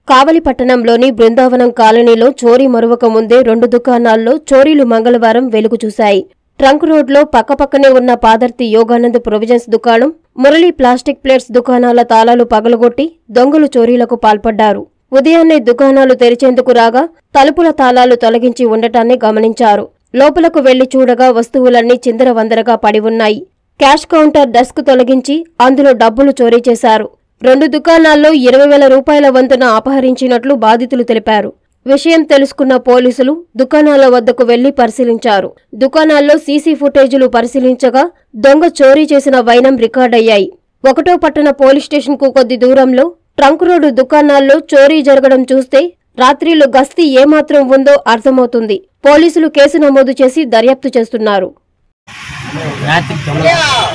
కావలి పట్టణంలోని బృందావనం కాలనీలో చోరీ మరువక ముందే రెండు దుకాణాల్లో చోరీలు మంగళవారం వెలుగు చూశాయి ట్రంక్ రోడ్లో పక్కపక్కనే ఉన్న పాదర్తి యోగానంద్ ప్రొవిజన్స్ దుకాణం మురళీ ప్లాస్టిక్ ప్లేట్స్ దుకాణాల తాళాలు పగలగొట్టి దొంగలు చోరీలకు పాల్పడ్డారు ఉదయాన్నే దుకాణాలు తెరిచేందుకు రాగా తలుపుల తాళాలు తొలగించి ఉండటాన్ని గమనించారు లోపలకు వెళ్లి చూడగా వస్తువులన్నీ చిందరవందరగా పడి ఉన్నాయి క్యాష్ కౌంటర్ డెస్క్ తొలగించి అందులో డబ్బులు చోరీ చేశారు రెండు దుకాణాల్లో ఇరవై వేల రూపాయల వంతున అపహరించినట్లు బాధితులు తెలిపారు విషయం తెలుసుకున్న పోలీసులు దుకాణాల వద్దకు వెళ్లి పరిశీలించారు దుకాణాల్లో సీసీ ఫుటేజీలు పరిశీలించగా దొంగ చోరీ చేసిన వైనం రికార్డయ్యాయి ఒకటో పట్టణ పోలీస్ స్టేషన్కు కొద్ది దూరంలో ట్రంక్ రోడ్డు దుకాణాల్లో చోరీ జరగడం చూస్తే రాత్రిలో గస్తీ ఏమాత్రం ఉందో అర్థమవుతుంది పోలీసులు కేసు నమోదు చేసి దర్యాప్తు చేస్తున్నారు రాత్రి దొంగలు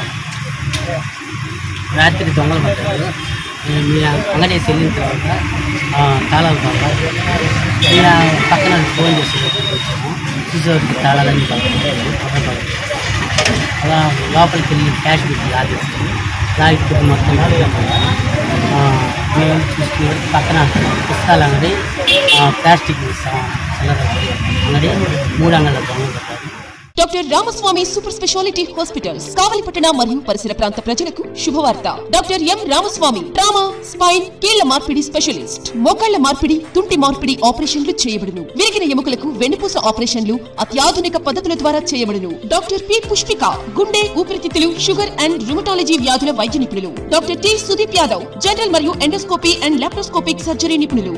రాత్రి దొంగలు పడ్డారు నేను మీ అంగడి వెళ్ళిన తర్వాత ఆ, తాళాలు కావాలి ఇలా పక్కన ఫోన్ చేసి వచ్చాము చూసేవారికి తాళాలన్నీ పడుతుంది అలా లోపలికి వెళ్ళి క్యాష్ పెట్టి లాగేస్తాము లాగిపోతే మొత్తం ఆ, మేము చూసుకునే పక్కన పుస్తకాల అంగడి ఆ, ప్లాస్టిక్ సా- చిల్లర అంగడి మూడు అంగళ్ళ దొంగలు పడ్డారు doctor Ramaswamy super speciality hospitals కావలిపట్టణ మరియు పరిసర ప్రాంత ప్రజలకు శుభవార్త doctor M Ramaswamy trauma spine కీళ్ల మార్పిడి స్పెషలిస్ట్ మోకాళ్ల మార్పిడి తుంటి మార్పిడి ఆపరేషన్లు చేయబడును విరిగిన ఎముకలకు వెన్నుపూస ఆపరేషన్లు అత్యాధునిక పద్ధతుల ద్వారా చేయబడును డాక్టర్ పి పుష్పిక గుండె ఊపిరితిత్తులు షుగర్ అండ్ రుమటాలజీ వ్యాధుల వైద్య నిపుణులు doctor T Sudeep Yadav general మరియు ఎండోస్కోపీ అండ్ లాప్రోస్కోపిక్ సర్జరీ నిపుణులు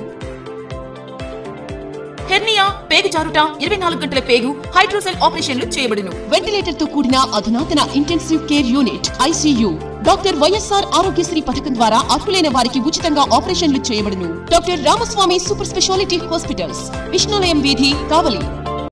హెర్నియా పేగు జారుట ఇరవై నాలుగు గంటల పేగు హైడ్రోసెల్ ఆపరేషన్లు చేయబడును వెంటిలేటర్ తో కూడిన అధునాతన intensive care unit ICU doctor YSR Aarogyasri పథకం ద్వారా అర్హులైన వారికి ఉచితంగా ఆపరేషన్లు చేయబడును doctor Ramaswamy super speciality hospitals Vishnulayam వీధి కావలి